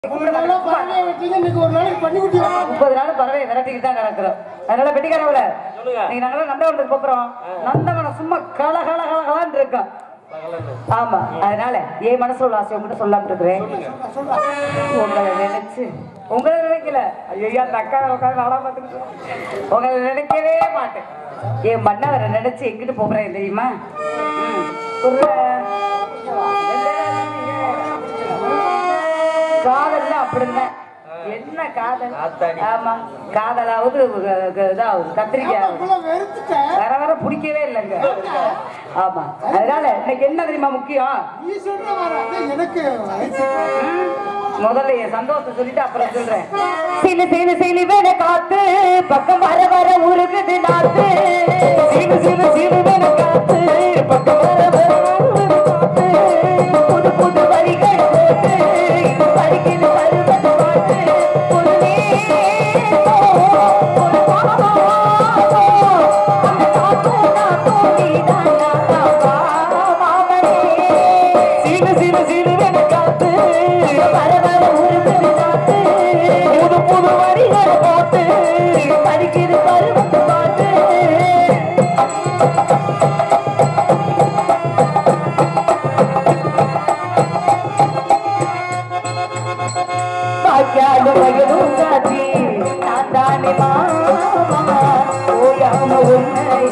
ஒரு நாளா பறவையை வெட்டிங்க, இன்னைக்கு ஒரு நாளைக்கு பண்ணி குட்டி முப்பது நாள் பறவை விரட்டிக்கிட்டு தான் கிடக்குறோம் அதனால வெட்டிக்காரவல சொல்லுங்க. நீங்க நாங்க நந்தவனத்துக்கு போறோம் நந்தவனம் சும்மா கல கல கல கலன்னு இருக்கும் ஆமா அதனால என் மனசுல உள்ள ஆசை உங்ககிட்ட சொல்லாம இருக்கிறேன் உங்களை நினைச்சு உங்களை நினைக்கல ஐயா அந்த அக்கா உட்காந்து நாடா பார்த்துக்கிட்டு உங்களை நினைக்கவே மாட்டேன் என் மன்னவரை நினைச்சு எங்கிட்டு போறேன் தெரியுமா ம். ஒரு காதல்ல அப்படிதான் என்ன காதல் ஆத்தாடி. ஆமா காதலாவது க- க- இதாகுது கத்திரிக்காய் அவ்வளோ வெறுத்துட்டேன் வர வர பிடிக்கவே இல்லைங்க ஆமா அதனால இன்னைக்கு என்ன தெரியுமா முக்கியம் நீ சொல்ற வர அதான் எனக்கு வயசு ம், முதல்ல என் சந்தோஷத்தை சொல்லிட்டு அப்புறம் சொல்றேன் சிலு சிலு சிலு வேண காத்து பக்கம் வர வர உருகுது நாத்து சிலு சிலு சிலு வேண காத்து பக்கம் வர வர உருகுது நாத்து புது புது வரிகள் போட்டு இது படிக்குது பருவத்து பாட்டு ஒரு நேரம், ஒரு பாவம், அந்த காத்து நாத்தும் நீதான் நான் மாமனே. சிலு சிலு சிலு வேண காத்து வர வர உருகுது நாத்து புது புது வரிகள் போட்டு படிக்குது பருவத்து பாட்டு பாக்கியாலும் மகளும் காட்டி நான் தானே மாமா ஓயாம உன்னை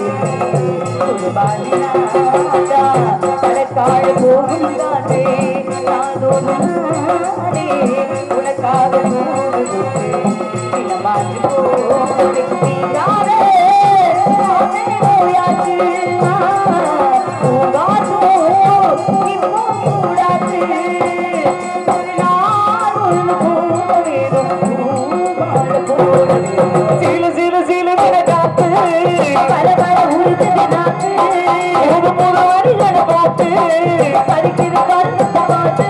குருபாலினாதா பழக்காடு போகும் காட்டே நாதோடு நானே உனக்காக போடுது இனமாற்றி போடு நீராடே நானே ஓயாச்சு பூங்காற்றோ இப்போ கூடாச்சு ஒரு நாள் ஒன்று போக வேணும் பூவாழ போக வேணும் சிலு சிலு சிலு தின காத்து பல பல உருதுக நாத்து புது புது வரிகளை போட்டு படிக்குது கருத்து பாட்டு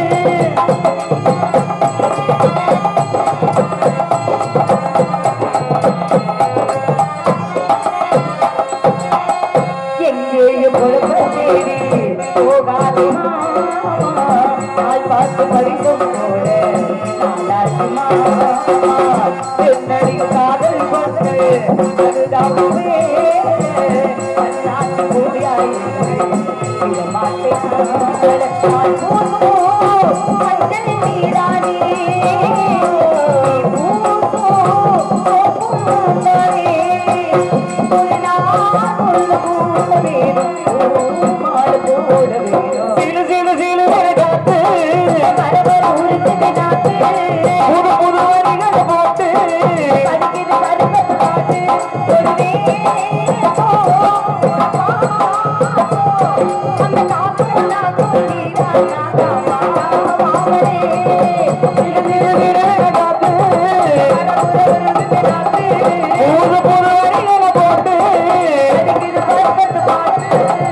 எங்கேயும் பொழுப்பம் தேடி போகாது மாமா. நாள் பார்த்து பறிக்கும் போல நாளாச்சு மாமா. என்னடி காதல் கொண்டு அதுதான் வேறு. அண்ணாச்சி போயாயிரு. இடமாட்டேன் நான் பூசோ, மஞ்சள் நீரானே. பூசோ, கோபம் வந்தானே. ஒரு நாள் ஒரு கூட்ட வேணும், ஒரு மாடு போட வேணும். சிலு சிலு சிலு காத்து, வர வர உருக்குது நாத்து. புது புது வரிகளை போட்டு, படிக்குது கருப்பத்து பாட்டு. ஒரு நேரம், ஒரு பாசம், அந்த காத்தும் நாத்தும் நீதான் நாதான் மாமனே. சிலு சிலு சிலு காத்து, வர வர உருக்குது நாத்து. புது புது வரிகளை போட்டு அடிக்குது பருவத்து பாட்டு.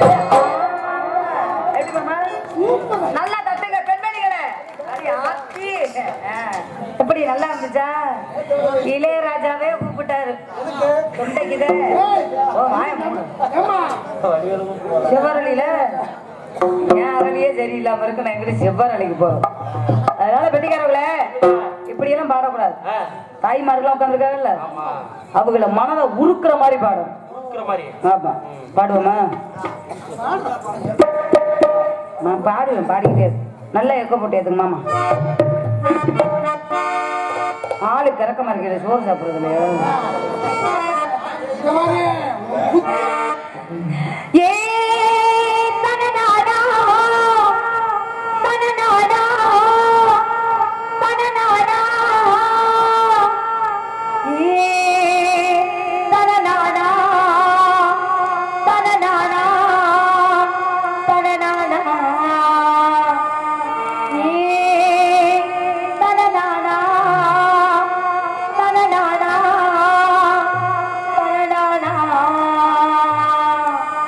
எப்படி மாமா? நல்லா தட்டுங்க பெண்மணிகளே அடி ஆத்தி. ஆ. எப்படி நல்லா இருந்துச்சா இளையராஜாவே கூப்பிட்டாரு தொண்டைக்குதே ஓ வாய மூடு. ஏம்மா செவ்வரளியில என் அரளியே சரியில்லாம இருக்கு நான் எங்கிட்ட செவ்வரளிக்கு போறோம் அதனால பெட்டிக்காரங்களே இப்படி எல்லாம் பாடக்கூடாது ஆ, தாய்மார்கள்லாம் உட்காந்துருக்காங்கல்ல ஆமா அவங்கள மனதை உருக்குற மாதிரி பாடும் இருக்கிற மாதிரி ஆமா பாடுவோமா நான் பாடுவேன் பாடிக்கிட்டே இரு. நல்லா எக்க போட்டு ஏத்துங்க மாமா ஆளு கிறக்கமா இருக்கிற சோறு சாப்பிடுறது இல்லையா இங்க பாரு, உன் புத்தி ஏ தனநாடா தனநாடா தனநாடா ஏ தனநாடா தனநாடா தனநாடா ஏ தனநாடா தனநாடா தனநாடா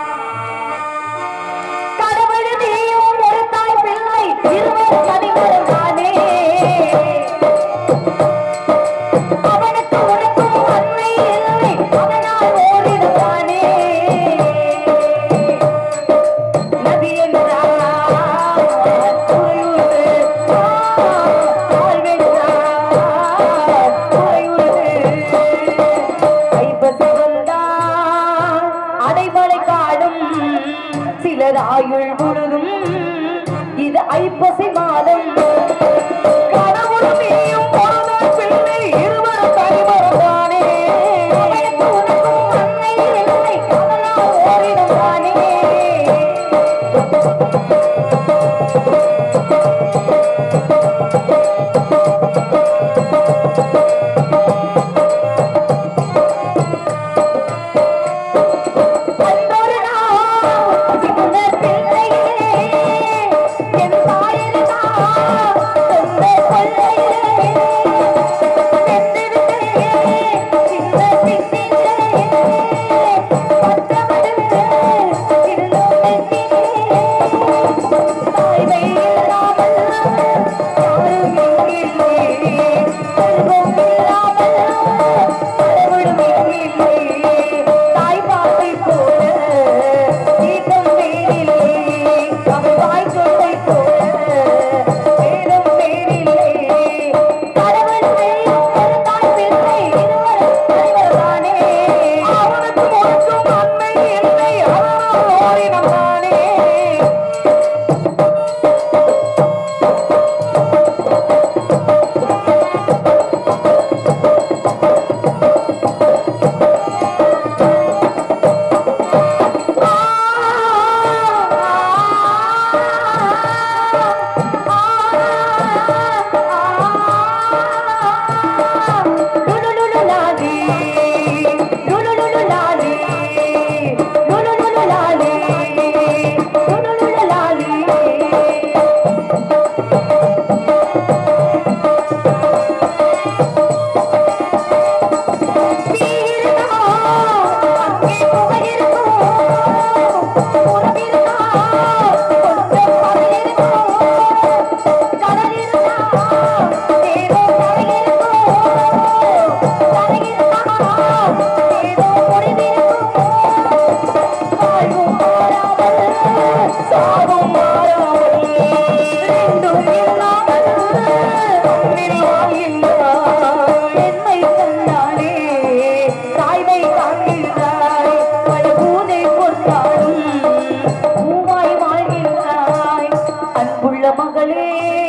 அன்புள்ள மகளே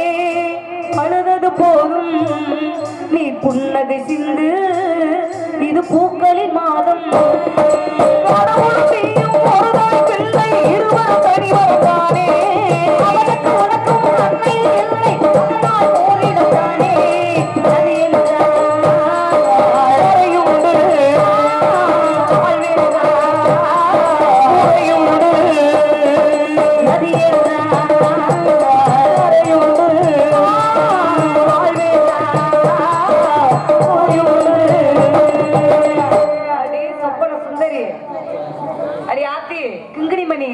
அழுதது போதும் நீ புன்னகை சிந்து இது பூக்களின் மாதம் கடவுள் செய்யும் ஒரு தாய் பிள்ளை இருவர் தனிவர் தானே அவனுக்கு உனக்கும் நன்மை இல்லை உன்னால் ஓரிடம் தானே அது என்றால் அறையுண்டு வாழ்வென்றால் உறையுண்டு நதி என்றால் அறையுண்டு வாழ்வென்றால் உறையுண்டு அடே சொப்பன சுந்தரி அடி ஆத்தி கிங்கிணி மணி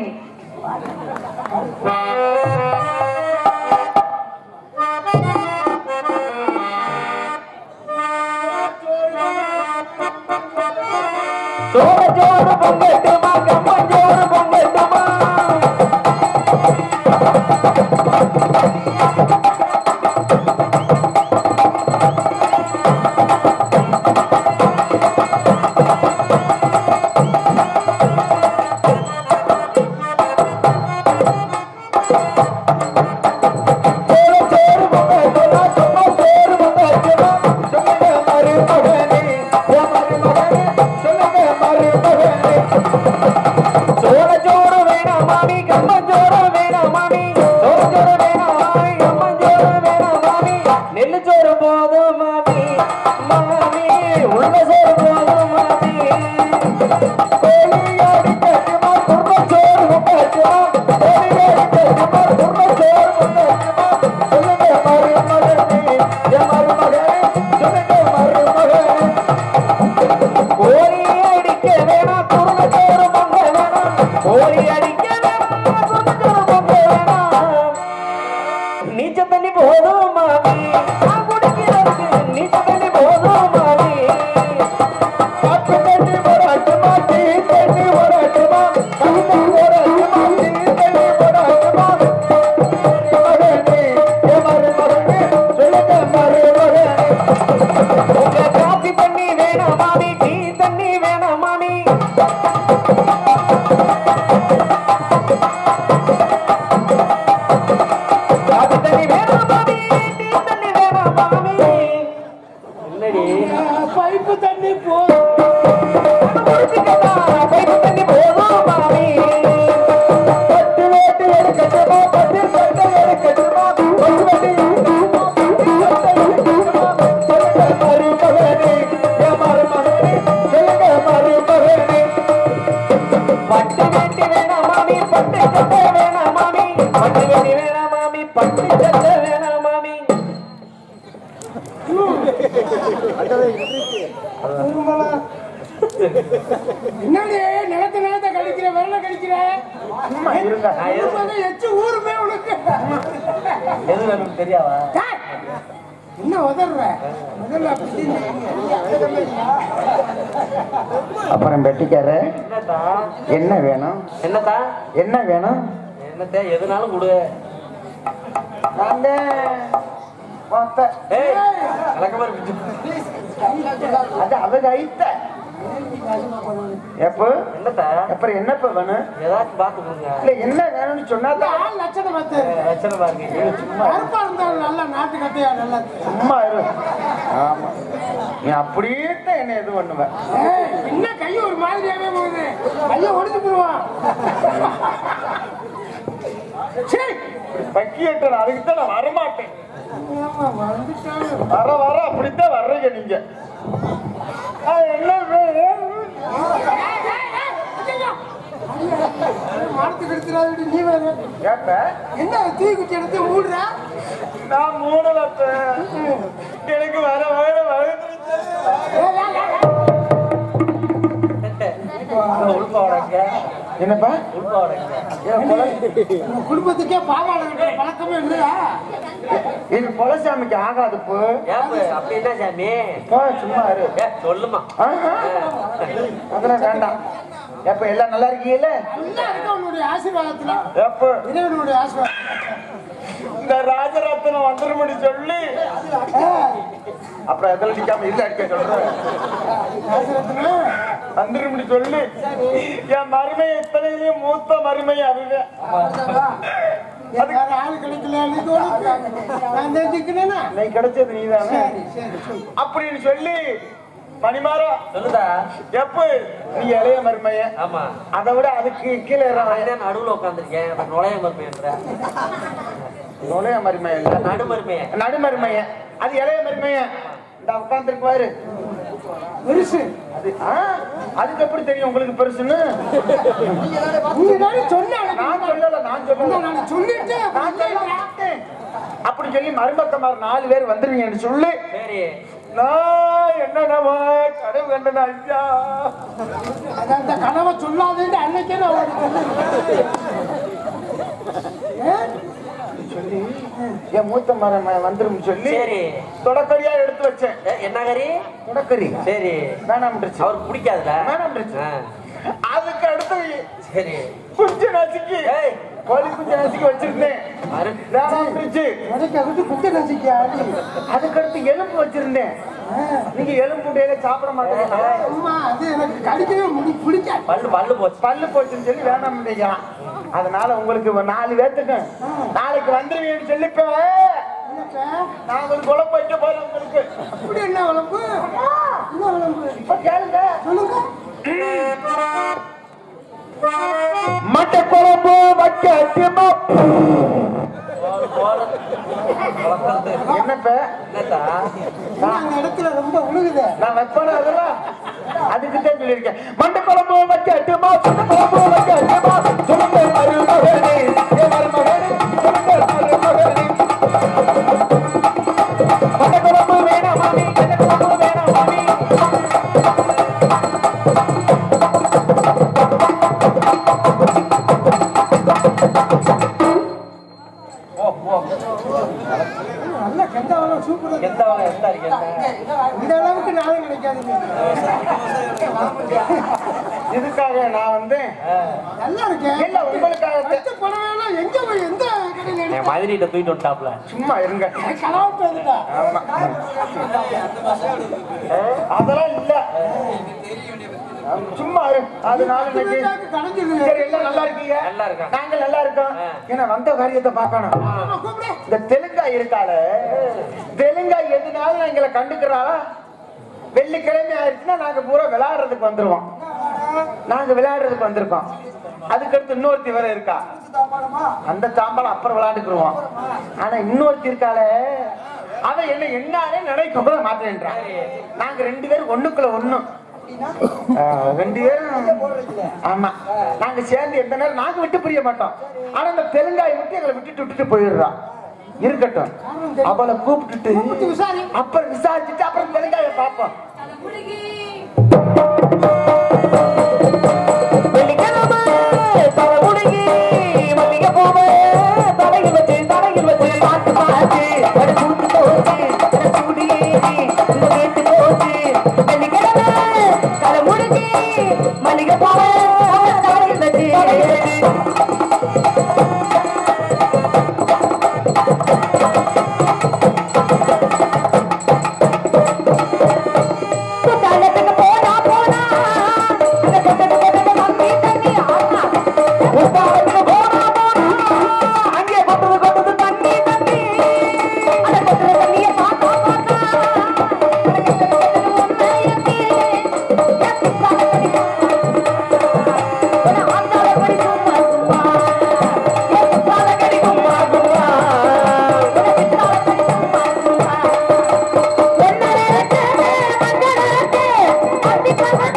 சோறு சோறு பொங்கட்டுமா கம்மன் சோறு பொங்கட்டுமா சோறு சோறு பொங்கட்டுமா கம்மன் சோறு பொங்கட்டுமா சொல்லுங்க மருமகனே என் மருமகனே சொல்லுங்க மருமகனே சோறு சோறு வேணாம் மாமி கம்மன் சோறு வேணாம் மாமி சோறு சோறு வேணாம் மாமி கம்மன் சோறு வேணாம் மாமி நெல்லு சோறு போதும் மாமி மாமி உள்ள சோறு போதும் மாமி கோழியாடி கட்டுமா குர்ர சோறு கட்டுமா கோழியாடி கட்டுமா குர்ர சோறு கட்டுமா சொல்லுங்க மருமகனே என் மருமகனே சொல்லுங்க மருமகனே கோழி அடிக்க வேணாம் குருண சோறு பொங்க வேணாம் கோழி அடிக்க வேணாம் குருண சோறு பொங்க வேணாம் நீச்ச தண்ணி போதும் மாமி நான் குடிக்கிறதுக்கு நீச்ச தண்ணி போதும் மாமி காட்டு தண்ணி போராட்டுமா டீ தண்ணி போராட்டுமா காட்டு தண்ணி போராட்டுமா டீ தண்ணி போராட்டுமா மகனே ஏ மருமகனே சொல்லுங்க மருமகனே உங்க காபி தண்ணி வேணாம் மாமி டீ தண்ணி வேணாம் மாமி காபி தண்ணி வேணாம் மாமி டீ தண்ணி வேணாம் மாமி என்னடி பைப்பு தண்ணி போ முடிச்சுக்கடா பைப்பு தண்ணி போதும் மாமி பட்டு வேட்டு எடுக்கட்டுமா பட்டு சட்டை எடுக்கட்டுமா பட்டு வேட்டு எடுக்கட்டுமா பட்டு சட்டை எடுக்கட்டுமா சொல்லுங்க மருமகனே என் மருமகனே சொல்லுங்க மருமகனே பட்டு வேட்டி வேணாம் மாமி பட்டு சட்டை வேணாம் மாமி பட்டு வேட்டி வேணாம் மாமி பட்டு சட்டை வேணாம் மாமி என்னடி நிலத்த நிலத்த கடிக்கிற வெள்ள கடிக்கிற சும்மா இருங்க உருவதை எச்சு ஊருமே உனக்கு எது வேணும் தெரியாவா டேய், என்ன உதர்ற முதல்ல அப்படி அப்புறம் வெட்டிக்கார என்னத்தா என்ன வேணும் என்னத்தா என்ன வேணும் என்னத்தா எதுனாலும் கொடு நான் பார்த்தேன் ஏய் கலக்கமா இருக்கு அது அவங்க ஐத்த எப்போ என்னத்தா அப்புறம் என்னப்ப வேணும் ஏதாச்சும் பார்த்து கொடுங்க இல்ல என்ன வேணும்னு சொன்னாதான் ஆள் லட்சணம் பார்த்து லட்சணமா இருக்கு கருப்பா இருந்தாலும் நல்லா நாட்டு கட்டையா நல்லா சும்மா இரு ஆமா நீ அப்படியே தான் என்ன இது பண்ணுவ ஏய், என்ன கை ஒரு மாதிரியாவே போகுது கைய ஒடிச்சு போடுவான் சரி பக்கியட்ட அதுக்கு தான் நான் வரமாட்டேன் ஆமா, வந்துட்டான். வர வர அப்படித்தான் வர்றீங்க நீங்க அது என்ன வேணும்? ஏய், ஏய், ஏய், ஐயையோ. மரத்துக்கு எடுத்துடாதடி, நீ வேற. கேப்ப என்ன தீ குச்சி எடுத்து மூடுற நான் மூடல அப்ப. எனக்கு வர வர வந்துருச்சு. ஏய், ஏய், ஏய், ஏய். உள்பா உடைக்க என்னப்பா உள்பா உடைக்க என் கொலை- உங்க குடும்பத்துக்கே பாவாடை கட்டுற பழக்கமே இல்லையா இது கொலசாமிக்கு ஆகாது போ ஏப்பு அப்படி என்ன சாமி போ, சும்மா இரு ஏ சொல்லுமா ஆஹா. அதெல்லாம் வேண்டாம் எப்ப எல்லாம் நல்லா இருக்கீங்கல்ல நல்லா இருக்க உன்னுடைய ஆசீர்வாதத்துல எப்ப இறைவனுடைய ஆசீர்வாதம் இந்த ராஜரத்னம் வந்துருமடி சொல்லி ஏய், அப்புறம் எதில் நிக்காம இல்ல அடிக்க சொல்றேன் ஆசீர்வாதத்துல வந்துருமடி சொல்லி என் மருமை இத்தனையிலையும் மூத்த மருமை அதுதான் எனக்கு வேற ஆள் கிடைக்கல நீ தோணுது. நான் தெரிஞ்சுக்கிறேனா நீ கிடைச்சது நீதானே சரி சரி சொல்லு அப்படின்னு சொல்லி மணிமாரா சொல்லுதா எப்ப நீ இளைய மருமைய ஆமா அதை விட அதுக்கு கீழே இறங்க. நான் நடுவுல உட்காந்துருக்கேன் அப்புறம் நுழைய மருமையன்ற நுழைய மருமைய இல்ல நடுமருமைய நடுமருமைய அது இளைய மருமைய இந்த உட்காந்துருக்கு பாரு பெருசு அது ஆ, அதுக்கு எப்படி தெரியும் உங்களுக்கு பெருசுன்னு நீங்க தானே சொன்னாங்க நான் சொல்லல நான் சொல்லல நான் சொல்லிட்டு நான் சொல்ல மாட்டேன் அப்படி சொல்லி மருமக்கமார் நாலு பேர் வந்துருவீங்கன்னு சொல்லி சரி நான் என்னடமா கடவு கண்டன ஐயா அது அந்த கனவை சொல்லாதேன்னு அன்னைக்கே நான் உனக்கு சொன்னேன். ஏன்? சொல்லி என் மூத்த மரம் வந்துரும் சொல்லி சரி தொடக்கடியா எடுத்து வச்சேன் ஏ, என்ன கறி தொடக்கறி சரி வேணாம்ன்றுச்சு அவருக்கு பிடிக்காதுல வேணாம்ன்றுச்சு ஆ, அதுக்கு அடுத்து சரி குஞ்சு நசுக்கி ஏய் கோழி குஞ்சு நசுக்கி வச்சிருந்தேன் அரு வேணாம்ன்றுச்சு எனக்கு அதுக்கு குத்து ரசிக்க ஆடி அதுக்கு அடுத்து எலும்பு வச்சிருந்தேன் நீங்க எலும்பு உடையில சாப்பிட மாட்டீங்க அம்மா அது எனக்கு கடிக்கவே முடி பிடிக்காது பல்லு பல்லு போச்சு பல்லு போச்சுன்னு சொல்லி வேணாம் அதனால உங்களுக்கு ஒரு நாலு பேத்துக்கு நாளைக்கு வந்துருவீங்கன்னு சொல்லி இப்ப என்னப்பா? நான் ஒரு குழம்பு வைக்க போறேன் உங்களுக்கு அப்படி என்ன விளம்பு என்ன விளம்பு இப்ப கேளுங்க சொல்லுங்க மட்டை குழம்பு வைக்க போடு, போடு. வளர்க்கறது. என்னப்ப என்னத்தா என்ன அந்த இடத்துல ரொம்ப உழுகுது நான் வைப்பேன் அதெல்லாம் அதுக்கு தான் சொல்லியிருக்கேன் மண்டை குழம்பு வைக்க அட்டுமா சுண்ட குழம்பு வைக்க அட்டுமா சொல்லுங்க மருமகனே ஏ மருமகனே சொல்லுங்க மருமகனே மண்டை குழம்பு வேணாம் மாமி மண்டை குழம்பு வேணாம் மாமி ஓ ஓ நல்ல கெண்டவெல்லாம் சூப்பரா இருக்கு. எந்த வகை எந்த அடிக்க இந்த அளவுக்கு நாளும் கிடைக்காதுங்க இதுக்காக நான் வந்து நல்லா இருக்கேன் இல்ல உங்களுக்காக அடுத்த படம் எங்க போய் எந்த கடையில் என் மதுரையிட்ட தூக்கிட்டு வந்துட்டாப்ல சும்மா இருங்க கலாவுக்கு வந்துட்டா ஆமா அதெல்லாம் இல்ல சும்மா இரு அதனால இன்னைக்கு கடைஞ்சிருங்க சரி எல்லாம் நல்லா இருக்கீங்க நல்லா இருக்கான். நாங்க நல்லா இருக்கோம் ஆ. ஏன்னா வந்த காரியத்தை பார்க்கணும் கூப்பிடு இந்த தெலுங்காய் இருக்காள தெலுங்காய் எதுனாலும் எங்களை கண்டுக்கிறாளா வெள்ளிக்கிழமை ஆயிடுச்சுன்னா நாங்க பூரா விளையாடுறதுக்கு வந்துருவோம் நாங்க விளையாடுறதுக்கு வந்திருக்கோம் அதுக்கடுத்து இன்னொருத்தி வேற இருக்கா அந்த தாம்பாளம் அப்புறம் விளையாண்டுக்குருவோம் ஆனா இன்னொருத்தி இருக்காளே அவ என்ன என்னாலே நினைக்க கூட மாட்டேன்றான் நாங்க ரெண்டு பேரும் ஒண்ணுக்குள்ள ஒண்ணு ஆ, ரெண்டு பேரும் ஆமா நாங்க சேர்ந்து எந்த நேரம் நாங்க விட்டு புரிய மாட்டோம் ஆனா இந்த தெலுங்காய் விட்டு எங்களை விட்டுட்டு விட்டுட்டு போயிடுறான் இருக்கட்டும் அவளை கூப்பிட்டுட்டு கூப்பிட்டு விசாரி. அப்புறம் விசாரிச்சுட்டு அப்புறம் தெலுங்காய பார்ப்போம் வெள்ளிக்கிழமை தலைமுடிக்கு மல்லிகை பூவை தலையில் வச்சு தலையில் வச்சு பார்த்து பார்த்து ஒரு கூட்டு போச்சு ஒரு சூடி ஏறி இந்த வீட்டு போச்சு வெள்ளிக்கிழமை தலைமுடிக்கு மல்லிகை பூவை தலையில் வச்சு குத்தாலத்துக்கு போனா போனா அந்த கொட்டது கொட்டது மம்மி தண்ணி ஆமா குத்தாலத்துக்கு போனா போனா அங்கே கொட்டது கொட்டது தண்ணி தண்ணி அந்த கொட்டது தண்ணிய பார்த்தா பார்த்தா அந்த கொட்டது கொட்டது ஒண்ணு எத்தி என் குத்தால கடிக்கும் சும்மா சும்மா என் குத்தால கடிக்கும் சும்மா சும்மா உன குத்தால கடிக்கும் சும்மா சும்மா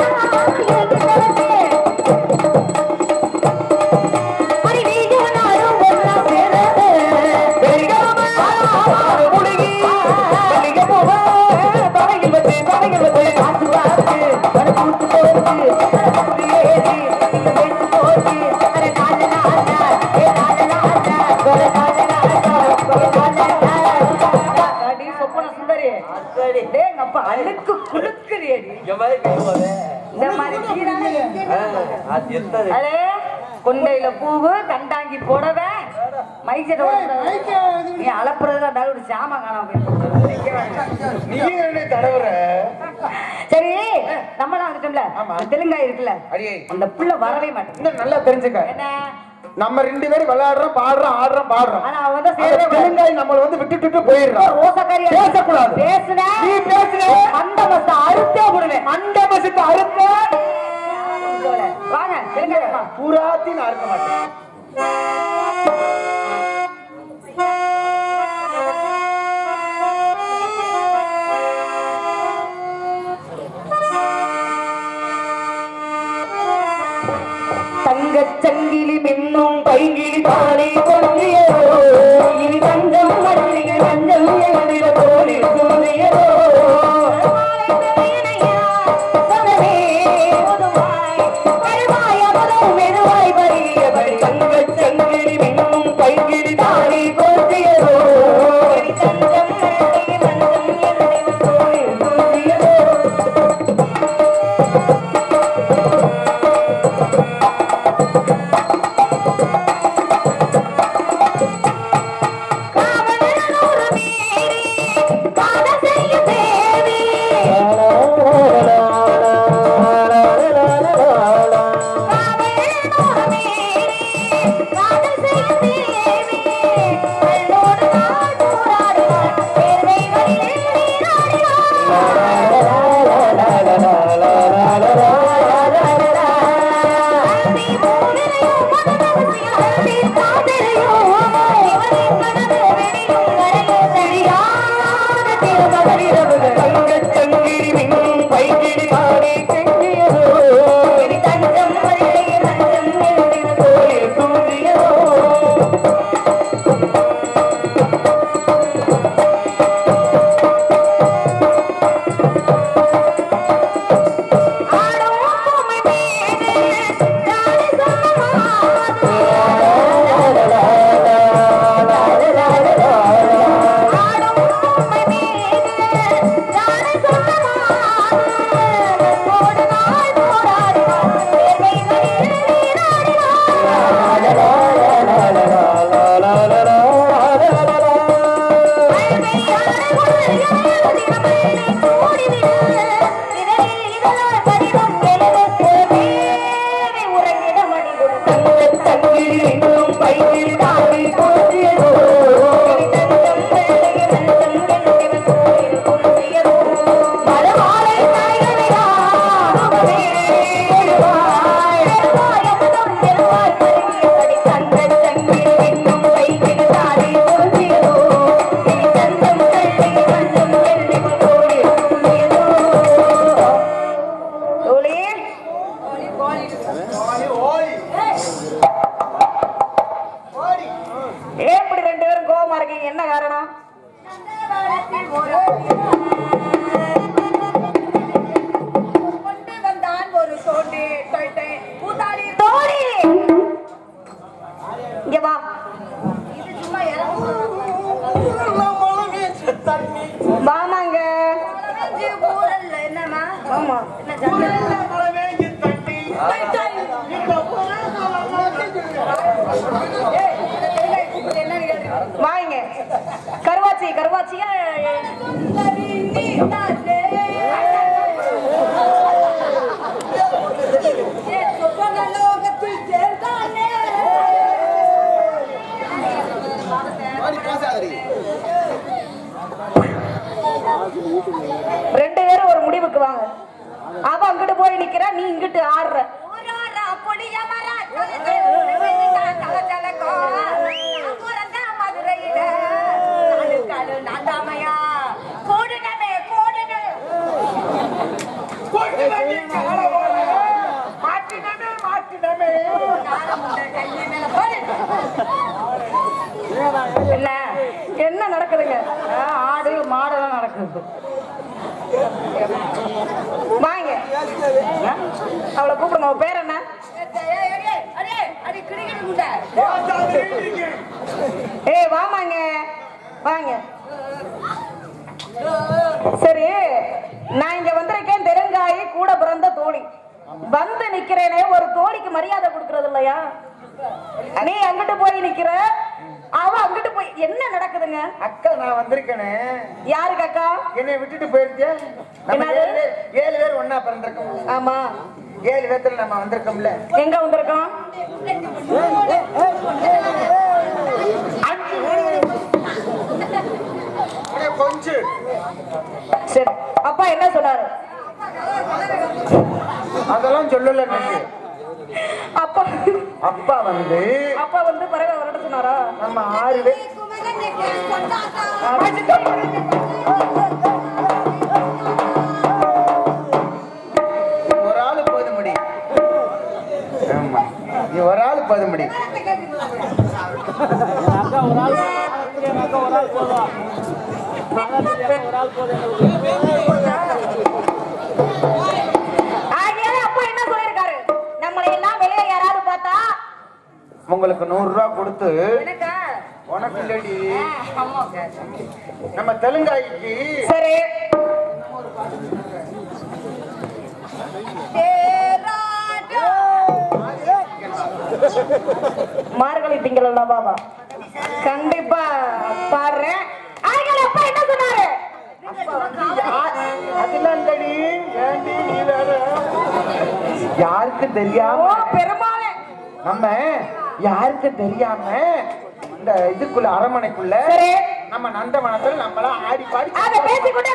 அழுக்கு குழுக்குறியடி இந்த மாதிரி சீரான எங்கேயுமே அடே, கொண்டையில பூவு கண்டாங்கி புடவை மைசெட் மைக்க இது நீ அளப்புறதுல இருந்தாலும் ஒரு சாமா காணாம போயிருக்கு. நிக்க வேண்டாம். நீங்க என்ன தடவுற சரி நம்மளாம் வந்துட்டோம்ல ஆமா. இந்த தெலுங்காய் இருக்குல்ல அடியே அந்த புள்ள வரவே மாட்டேங்குது இன்னும் நல்லா தெரிஞ்சுக்க என்ன நம்ம ரெண்டு பேரும் விளையாடுறோம் பாடுறோம் ஆடுறோம் பாடுறோம் ஆனா அவ வந்து அந்த சேரவே மாட்டா. தெலுங்காய் நம்மள வந்து விட்டுட்டு போயிடுறோம் ரோசக்காரியா பேசக்கூடாது. பேசுன நீ பேசுன. அந்த மசத்தை அறுத்தே விடுவேன் அந்த பசத்தை அறுத்த வாங்க தெலுங்காய் அம்மா. பூராத்தி நான் அறுக்க மாட்டேன் தங்கச் சங்கிலி மின்னும் பைங்கிலி தானே கொள்ளியதோ இனி தஞ்சம் மல்லிகை மஞ்சள் எதிர தோழி சூரியதோ தங்கச் சங்கிலி மின்னும் பைங்கிலி தானே கொள்ளியதோ இனி தஞ்சம் மல்லிகை மஞ்சள் எதிர தோழி சூரியதோ ஆடும் ஆமா உருண்டை மழை வேங்கி தட்டி இப்ப வாங்க கருவாச்சி கருவாச்சியா ரெண்டு பேரும் ஒரு முடிவுக்கு வாங்க அவ அங்கிட்டு போய் நிக்கிறா நீ இங்கிட்டு ஆடுற போட்டு வண்டி கால ஓட மாட்டினமே மாட்டினமே என்ன என்ன நடக்குதுங்க ஆ, ஆடு மாடெல்லாம் நடக்குது வாங்க ஆ, அவளை கூப்பிடுங்க அவ பேர் என்ன ஏய் வாமாங்க வாங்க சரி நான் இங்க வந்திருக்கேன் தெலுங்காயி கூட பிறந்த தோழி வந்து நிக்கிறேனே ஒரு தோழிக்கு மரியாதை கொடுக்கறது இல்லையா நீ அங்கிட்டு போய் நிக்கிற அவ அங்கிட்டு போய் என்ன நடக்குதுங்க அக்கா நான் வந்திருக்கேனே யாருக்கு அக்கா என்னை விட்டுட்டு போயிருச்சே நம்ம என்னது? ஏழு பேர் ஏழு பேர் ஒண்ணா பிறந்திருக்கோம் ஆமா ஏழு பேர்த்துல நம்ம வந்திருக்கோம்ல எங்க வந்திருக்கோம் அப்படியே கொஞ்சம் சரி அப்பா என்ன சொன்னாரு அதெல்லாம் சொல்லல எனக்கு அப்பா அப்பா வந்து அப்பா வந்து பறவை வரட்ட சொன்னாரா நம்ம ஆறு பேர் ஒரு ஆளு போதும் முடி ஆமா நீ ஒரு ஆளு போதும் முடி ஆகையால அப்பா என்ன சொல்லிருக்காரு நம்மளை எல்லாம் வெளியே யாராவது பார்த்தா உங்களுக்கு நூறு ரூபா கொடுத்து எனக்கா உனக்கு இல்லடி நம்ம தெலுங்காய்க்கு சரி மார்கழி திங்கள் பாபா கண்டிப்பா பாடுறேன் ஆகையால அப்பா என்ன சொன்னாரு அதெல்லாம் இல்லடி ஏண்டி நீ வேற யாருக்கு ஓ தெரியாம பெருமாளே நம்ம யாருக்கு தெரியாம இந்த இதுக்குள்ள அரமனைக்குள்ள சரி நம்ம நந்தவனத்துல நம்மள ஆடி பாடி அத பேசிக்கொண்டே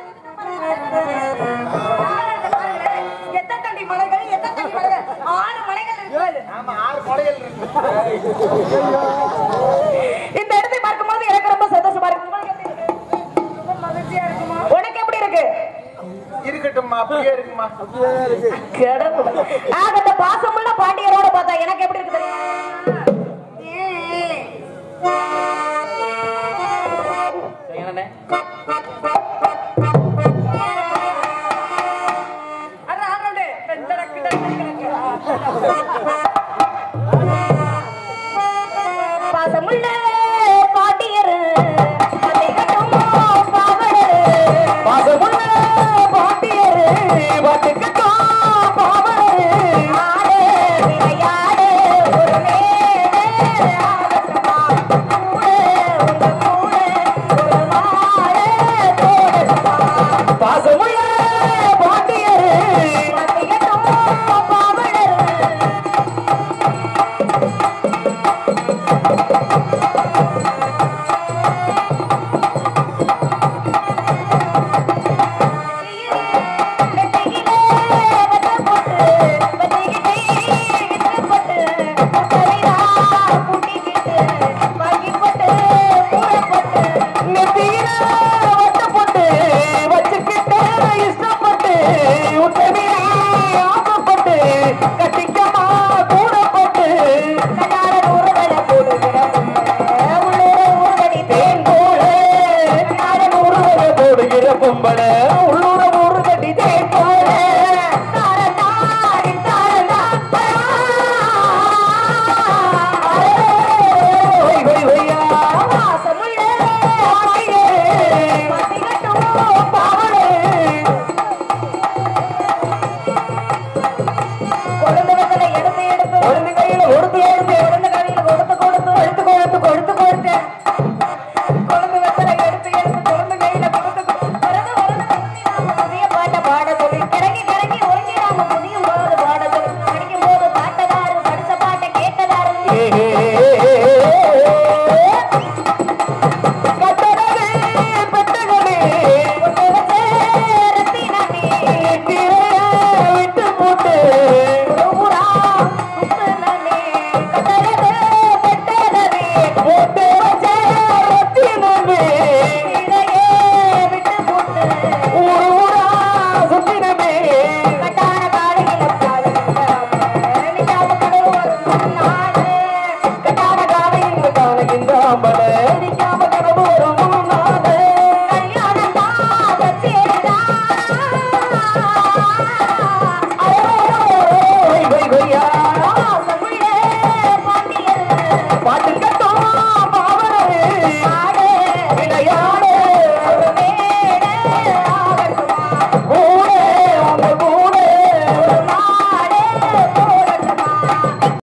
எத்தனை தண்டி மலைகள் எத்தனை தண்டி மலைகள் ஆறு மலைகள் இருக்கு ஆமா ஆறு கொலைகள் இருக்கு இந்த இடத்தை பார்க்கும்போது எனக்கு ரொம்ப சந்தோஷமா இருக்கு உங்களுக்கு எப்படி இருக்கு? ரொம்ப மகிழ்ச்சியா இருக்குமா உனக்கு எப்படி இருக்கு இருக்கட்டும்மா அப்படியே இருக்குமா கடவுள் ஆக இந்த பாசமுள்ள பாண்டியரோட பார்த்தா எனக்கு எப்படி இருக்குது பாசமுள்ள பாண்டியர் அதை கட்டும் பாவலர் பாசமுள்ள பாண்டியர் பாட்டு கட்டும்